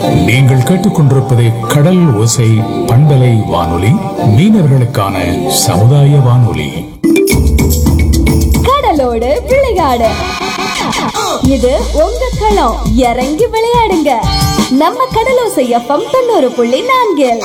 நீங்கள் கேட்டுக்கொண்டிருப்பது கடல் ஓசை பண்பலை வானொலி மீனவர்களுக்கான சமுதாய வானொலி கடலோடு விளையாடு இது உங்க களம் இறங்கி விளையாடுங்க நம்ம கடலோசை எஃப்எம் தொண்ணூறு புள்ளி நான்கில்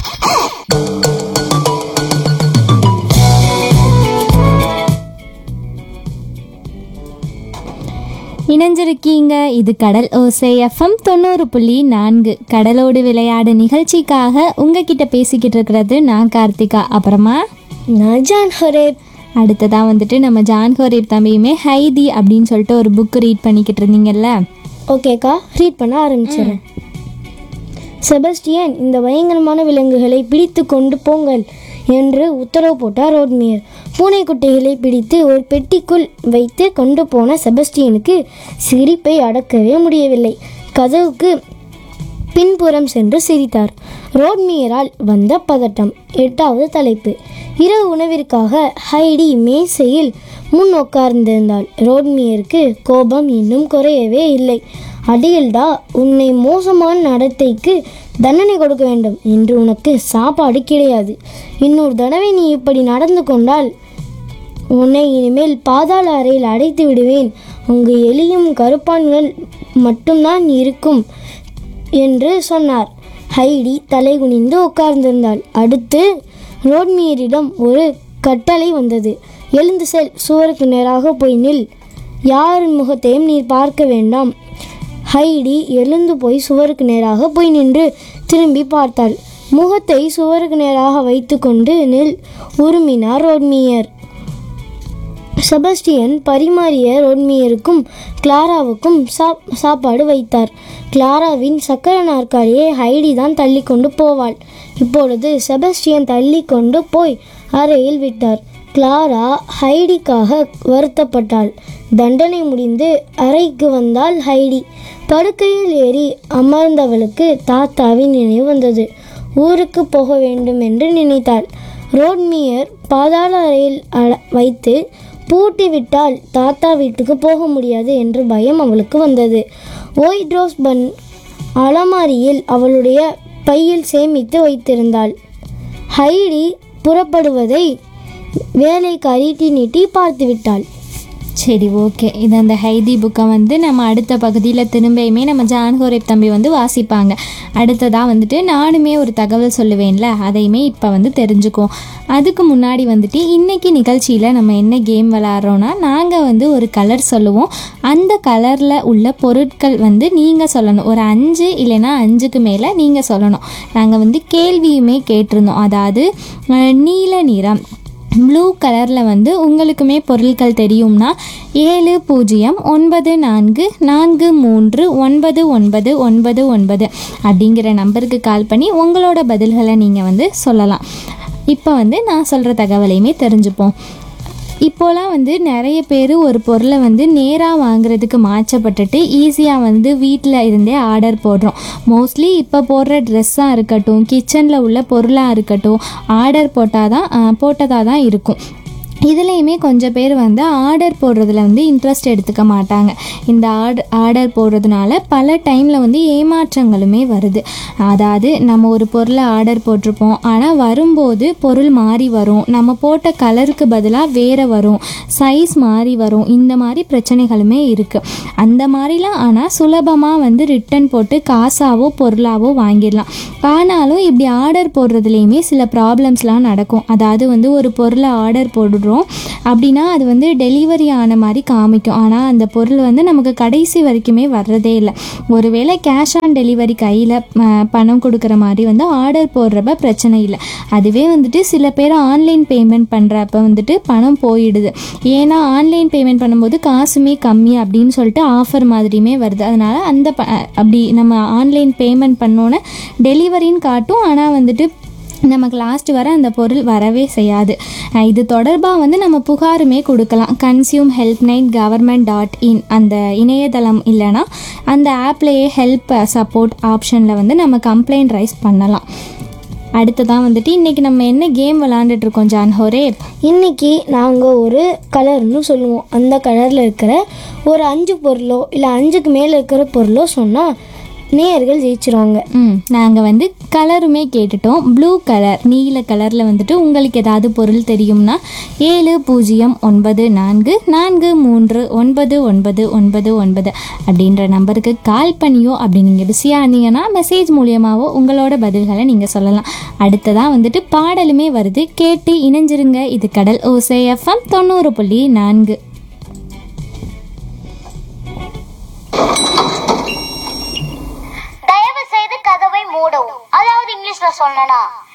இணைஞ்சிருக்கீங்க இது கடல் ஓசை எஃப்எம் தொண்ணூறு புள்ளி நான்கு கடலோடு விளையாடு நிகழ்ச்சிக்காக உங்ககிட்ட பேசிக்கிட்டு இருக்கிறது நான் கார்த்திகா அப்புறமா நான் ஜான் ஹொரேப் அடுத்ததாக வந்துட்டு நம்ம ஜான் ஹோரேப் தம்பியுமே ஹைதி அப்படின்னு சொல்லிட்டு ஒரு புக் ரீட் பண்ணிக்கிட்டு இருந்தீங்கல்ல ஓகேக்கா ரீட் பண்ண ஆரம்பிச்சிடுறேன் செபஸ்டியன் இந்த பயங்கரமான விலங்குகளை பிடித்து கொண்டு போங்கள் என்று உத்தரவு போட்டார் ரோட்மியர் பூனைக்குட்டைகளை பிடித்து ஒரு பெட்டிக்குள் வைத்து கொண்டு போன செபஸ்டியனுக்கு சிரிப்பை அடக்கவே முடியவில்லை கதவுக்கு பின்புறம் சென்று சிரித்தார் ரோட்மியரால் வந்த பதட்டம் எட்டாவது தலைப்பு இரவு உணவிற்காக ஹைடி மேசையில் முன் உட்கார்ந்திருந்தாள் ரோட்மியருக்கு கோபம் இன்னும் குறையவே இல்லை அடியல்டா உன்னை மோசமான நடத்தைக்கு தண்டனை கொடுக்க வேண்டும் என்று உனக்கு சாப்பாடு கிடையாது இன்னொரு தடவை நீ இப்படி நடந்து கொண்டால் உன்னை இனிமேல் பாதாள அறையில் அடைத்து விடுவேன் அங்கு எலியும் கருப்பான்கள் மட்டும்தான் இருக்கும் என்று சொன்னார் ஹைடி தலை குனிந்து உட்கார்ந்திருந்தாள் அடுத்து ரோட்மியரிடம் ஒரு கட்டளை வந்தது எழுந்து செல் சுவருக்கு நேராக போய் நில் யாரின் முகத்தையும் நீ பார்க்க வேண்டாம் ஹைடி எழுந்து போய் சுவருக்கு நேராக போய் நின்று திரும்பி பார்த்தாள் முகத்தை சுவருக்கு நேராக வைத்துக்கொண்டு நில் உருமினார் ரோட்மியர் செபஸ்டியன் பரிமாறிய ரோட்மியருக்கும் கிளாராவுக்கும் சாப் சாப்பாடு வைத்தார் கிளாராவின் சக்கர நாற்காலியை ஹைடி தான் தள்ளி கொண்டு போவாள் இப்பொழுது செபஸ்டியன் தள்ளி கொண்டு போய் அறையில் விட்டார் கிளாரா ஹைடிக்காக வருத்தப்பட்டாள் தண்டனை முடிந்து அறைக்கு வந்தாள் ஹைடி படுக்கையில் ஏறி அமர்ந்தவளுக்கு தாத்தாவின் நினைவு வந்தது ஊருக்கு போக வேண்டும் என்று நினைத்தாள் ரோட்மியர் பாதாள அறையில் அட- வைத்து பூட்டிவிட்டால் தாத்தா வீட்டுக்கு போக முடியாது என்ற பயம் அவளுக்கு வந்தது ஒயிட் ரோஸ் பன் அலமாரியில் அவளுடைய பையில் சேமித்து வைத்திருந்தாள் ஹைடி புறப்படுவதை வேலைக்காரி நீட்டி பார்த்து விட்டாள் சரி ஓகே இது அந்த ஹைதி புக்கை வந்து நம்ம அடுத்த பகுதியில் திரும்பியுமே நம்ம ஜான் ஹோரேப் தம்பி வந்து வாசிப்பாங்க அடுத்ததாக வந்துட்டு நானுமே ஒரு தகவல் சொல்லுவேன்ல அதையுமே இப்போ வந்து தெரிஞ்சுக்குவோம் அதுக்கு முன்னாடி வந்துட்டு இன்னைக்கு நிகழ்ச்சியில் நம்ம என்ன கேம் விளாட்றோன்னா நாங்கள் வந்து ஒரு கலர் சொல்லுவோம் அந்த கலரில் உள்ள பொருட்கள் வந்து நீங்கள் சொல்லணும் ஒரு அஞ்சு இல்லைன்னா அஞ்சுக்கு மேலே நீங்கள் சொல்லணும் நாங்கள் வந்து கேள்வியுமே கேட்டிருந்தோம் அதாவது அஹ், நீல நிறம் ப்ளூ கலரில் வந்து உங்களுக்குமே பொருட்கள் தெரியும்னா ஏழு பூஜ்ஜியம் ஒன்பது நான்கு நான்கு மூன்று ஒன்பது ஒன்பது ஒன்பது ஒன்பது அப்படிங்கிற நம்பருக்கு கால் பண்ணி உங்களோட பதில்களை நீங்கள் வந்து சொல்லலாம் இப்போ வந்து நான் சொல்கிற தகவலையுமே தெரிஞ்சுப்போம் இப்போலாம் வந்து நிறைய பேர் ஒரு பொருளை வந்து நேராக வாங்குறதுக்கு மாற்றப்பட்டுட்டு ஈஸியாக வந்து வீட்டில் இருந்தே ஆர்டர் போடுறோம் மோஸ்ட்லி இப்போ போடுற ட்ரெஸ்ஸாக இருக்கட்டும் கிச்சனில் உள்ள பொருளாக இருக்கட்டும் ஆர்டர் போட்டால் தான் போட்டதாக தான் இருக்கும் இதுலேயுமே கொஞ்சம் பேர் வந்து ஆர்டர் போடுறதுல வந்து இன்ட்ரெஸ்ட் எடுத்துக்க மாட்டாங்க இந்த ஆர்டர் ஆர்டர் போடுறதுனால பல டைமில் வந்து ஏமாற்றங்களுமே வருது அதாவது நம்ம ஒரு பொருளை ஆர்டர் போட்டிருப்போம் ஆனால் வரும்போது பொருள் மாறி வரும் நம்ம போட்ட கலருக்கு பதிலாக வேறு வரும் சைஸ் மாறி வரும் இந்த மாதிரி பிரச்சனைகளுமே இருக்குது அந்த மாதிரிலாம் ஆனால் சுலபமாக வந்து ரிட்டன் போட்டு காசாவோ பொருளாவோ வாங்கிடலாம் ஆனாலும் இப்படி ஆர்டர் போடுறதுலேயுமே சில ப்ராப்ளம்ஸ்லாம் நடக்கும் அதாவது வந்து ஒரு பொருளை ஆர்டர் போடுறோம் அப்படின்னா அது வந்து டெலிவரி ஆன மாதிரி காமிக்கும் ஆனால் அந்த பொருள் வந்து நமக்கு கடைசி வரைக்குமே வர்றதே இல்லை ஒருவேளை கேஷ் ஆன் டெலிவரி கையில் பணம் கொடுக்குற மாதிரி வந்து ஆர்டர் போடுறப்ப பிரச்சனை இல்லை அதுவே வந்துட்டு சில பேர் ஆன்லைன் பேமெண்ட் பண்ணுறப்ப வந்துட்டு பணம் போயிடுது ஏன்னா ஆன்லைன் பேமெண்ட் பண்ணும்போது காசுமே கம்மி அப்படின்னு சொல்லிட்டு ஆஃபர் மாதிரியுமே வருது அதனால் அந்த ப அப்படி நம்ம ஆன்லைன் பேமெண்ட் பண்ணோன்னே டெலிவரின்னு காட்டும் ஆனால் வந்துட்டு நமக்கு லாஸ்ட் வர அந்த பொருள் வரவே செய்யாது அஹ் இது தொடர்பாக வந்து நம்ம புகாருமே கொடுக்கலாம் consume help line government dot in அந்த இணையதளம் இல்லைன்னா அந்த ஆப்லேயே ஹெல்ப் சப்போர்ட் ஆப்ஷனில் வந்து நம்ம கம்ப்ளைண்ட் ரைஸ் பண்ணலாம் அடுத்ததான் வந்துட்டு இன்றைக்கி நம்ம என்ன கேம் விளாண்டுட்டு இருக்கோம் ஜான் ஹோரே இன்னைக்கு நாங்கள் ஒரு கலர்னு சொல்லுவோம் அந்த கலரில் இருக்கிற ஒரு அஞ்சு பொருளோ இல்லை அஞ்சுக்கு மேலே இருக்கிற பொருளோ சொன்னால் நேயர்கள் ஜெயிச்சிருவாங்க ம் நாங்கள் வந்து கலருமே கேட்டுட்டோம் ப்ளூ கலர் நீல கலரில் வந்துட்டு உங்களுக்கு ஏதாவது பொருள் தெரியும்னா ஏழு பூஜ்ஜியம் ஒன்பது நான்கு நான்கு மூன்று ஒன்பது ஒன்பது ஒன்பது ஒன்பது அப்படின்ற நம்பருக்கு கால் பண்ணியோ அப்படி நீங்கள் பிஸியாக இருந்தீங்கன்னா மெசேஜ் மூலியமாகவோ உங்களோட பதில்களை நீங்கள் சொல்லலாம் அடுத்ததாக வந்துட்டு பாடலுமே வருது கேட்டு இணைஞ்சிருங்க இது கடல் ஓசை எஃப்எம் தொண்ணூறு புள்ளி நான்கு தயவு செய்து கதவை மூடவும் அதாவது இங்கிலீஷ்ல சொல்லனா